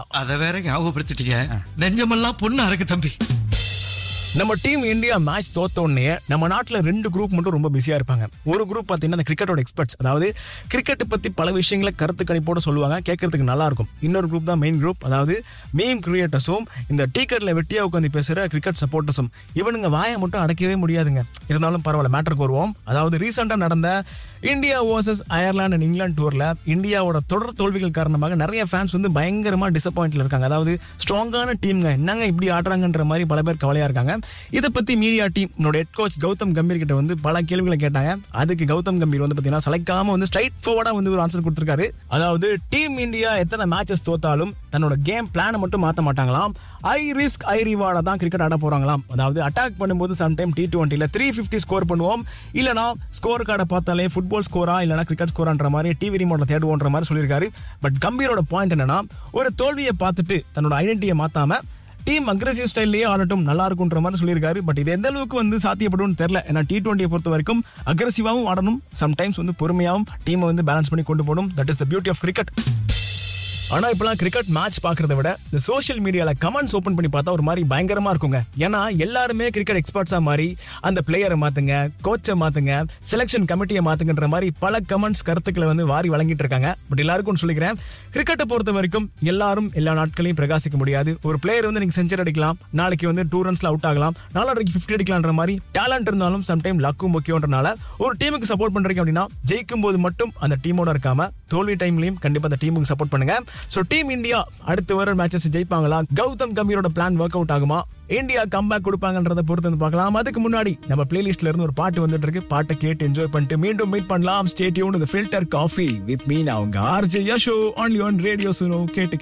அத வேற ஞாபகப்படுத்திட்டீங்க நெஞ்சமெல்லாம் பொண்ணு அறக்கு தம்பி நம்ம டீம் இந்தியா மேட்ச் தோத்த உடனே நம்ம நாட்டுல ரெண்டு குரூப் மட்டும் ரொம்ப பிஸியா இருப்பாங்க ஒரு குரூப் பாத்தீங்கன்னா அந்த கிரிக்கெட்டோட எக்ஸ்பர்ட்ஸ் அதாவது கிரிக்கெட் பத்தி பல விஷயங்களை கருத்து கணிப்போட சொல்லுவாங்க கேட்கறதுக்கு நல்லா இருக்கும் இன்னொரு குரூப் தான் மெயின் குரூப் அதாவது மீம் கிரியேட்டர்ஸும் இந்த டீக்கர்ல வெட்டியா உட்காந்து பேசுற கிரிக்கெட் சப்போர்ட்டர்ஸும் இவனுங்க வாயை மட்டும் அடக்கவே முடியாதுங்க இருந்தாலும் பரவாயில்ல மேட்டருக்கு வருவோம் அதாவது ரீசெண்டா நடந்த India versus Ireland and England டூர்ல இந்தியாவோட தொடர் தோல்விகள் காரணமாக நிறைய ஃபேன்ஸ் வந்து பயங்கரமா டிசப்பாயிண்ட்ல இருக்காங்க அதாவது ஸ்ட்ராங்கான டீம்ங்க என்னங்க இப்படி ஆடுறாங்கன்ற மாதிரி பல பேர் கவலையா இருக்காங்க இதை பத்தி மீடியா டீம் என்னோட ஹெட் கோச் கௌதம் கம்பீர் கிட்ட வந்து பல கேள்விகளை கேட்டாங்க அதுக்கு கௌதம் கம்பீர் வந்து பாத்தீங்கன்னா சளைக்காம வந்து ஸ்ட்ரைட் ஃபார்வர்டா வந்து ஒரு ஆன்சர் கொடுத்திருக்காரு அதாவது டீம் இந்தியா எத்தனை மேட்சஸ் தோத்தாலும் தன்னோட கேம் பிளானை மட்டும் மாத்த மாட்டாங்களாம் ஐ ரிஸ்க் ஐ ரிவார்டா தான் கிரிக்கெட் ஆட போறாங்களாம் அதாவது அட்டாக் பண்ணும்போது சம்டைம் டி டுவெண்ட்டில த்ரீ ஃபிஃப்டி ஸ்கோர் பண்ணுவோம் இல்லனா ஸ்கோர் கார்டை பார்த்தாலே ஃபுட்பால் ஸ்கோரா இல்லனா கிரிக்கெட் ஸ்கோரான்ற மாதிரி டிவி ரிமோட்ல தேடுவோன்ற மாதிரி சொல்லியிருக்காரு பட் கம்பீரோட பாயிண்ட் என்னன்னா ஒரு தோல்வியை பார்த்துட்டு தன்னோட ஐடென்டிட்டியை மாத்தாம டீம் அக்ரெசிவ் ஸ்டைல்லையே ஆடட்டும் நல்லா இருக்குன்ற மாதிரி சொல்லியிருக்காரு பட் இது எந்த அளவுக்கு வந்து சாத்தியப்படும்னு தெரியல ஏன்னா டி டுவெண்ட்டியை பொறுத்த வரைக்கும் அக்ரெசிவாகவும் ஆடணும் சம்டைம்ஸ் வந்து பொறுமையாகவும் டீமை வந்து பேலன்ஸ் பண்ணி கொண்டு போகணும் that is the beauty of cricket ஆனா இப்பெல்லாம் கிரிக்கெட் மேட்ச் பாக்குறத விட இந்த சோஷியல் மீடியால கமெண்ட்ஸ் ஓபன் பண்ணி பார்த்தா ஒரு மாதிரி பயங்கரமா இருக்குங்க ஏன்னா எல்லாருமே கிரிக்கெட் எக்ஸ்பர்ட்ஸா மாறி அந்த பிளேயரை மாத்துங்க கோச்சை மாத்துங்க செலெக்ஷன் கமிட்டியை மாத்துங்கன்ற மாதிரி பல கமெண்ட்ஸ் கருத்துக்களை வந்து வாரி வழங்கிட்டு இருக்காங்க பட் எல்லாருக்கும் சொல்லிக்கிறேன் கிரிக்கெட்டை பொறுத்த வரைக்கும் எல்லாரும் எல்லா நாட்களையும் பிரகாசிக்க முடியாது ஒரு பிளேயர் வந்து நீங்க செஞ்சுரி அடிக்கலாம் நாளைக்கு வந்து டூ ரன்ஸ்ல அவுட் ஆகலாம் நாளைக்கு ஃபிஃப்டி அடிக்கலாம்ன்ற மாதிரி டேலண்ட் இருந்தாலும் சம்டைம் லக்கும் முக்கியம்ன்றனால ஒரு டீமுக்கு சப்போர்ட் பண்றீங்க அப்படின்னா ஜெயிக்கும் போது மட்டும் அந்த டீமோட இருக்காம தோல்வி டைம்லயும் கண்டிப்பா அந்த டீமுக்கு சப்போர்ட் பண்ணுங்க சோ டீம் இந்தியா அடுத்து வர மேட்சஸ் ஜெயிப்பாங்களா கௌதம் கம்பீரோட பிளான் ஒர்க் அவுட் ஆகுமா இந்தியா கம்பேக் கொடுப்பாங்கன்றத பொறுத்து வந்து பார்க்கலாம் அதுக்கு முன்னாடி நம்ம பிளேலிஸ்ட்ல இருந்து ஒரு பாட்டு வந்துட்டு இருக்கு பாட்டை கேட்டு என்ஜாய் பண்ணிட்டு மீண்டும் மீட் பண்ணலாம் ஸ்டேடியோன் ஃபில்டர் காஃபி வித் மீன் அவங்க RJ Yasho only on radio Suno கேட்டு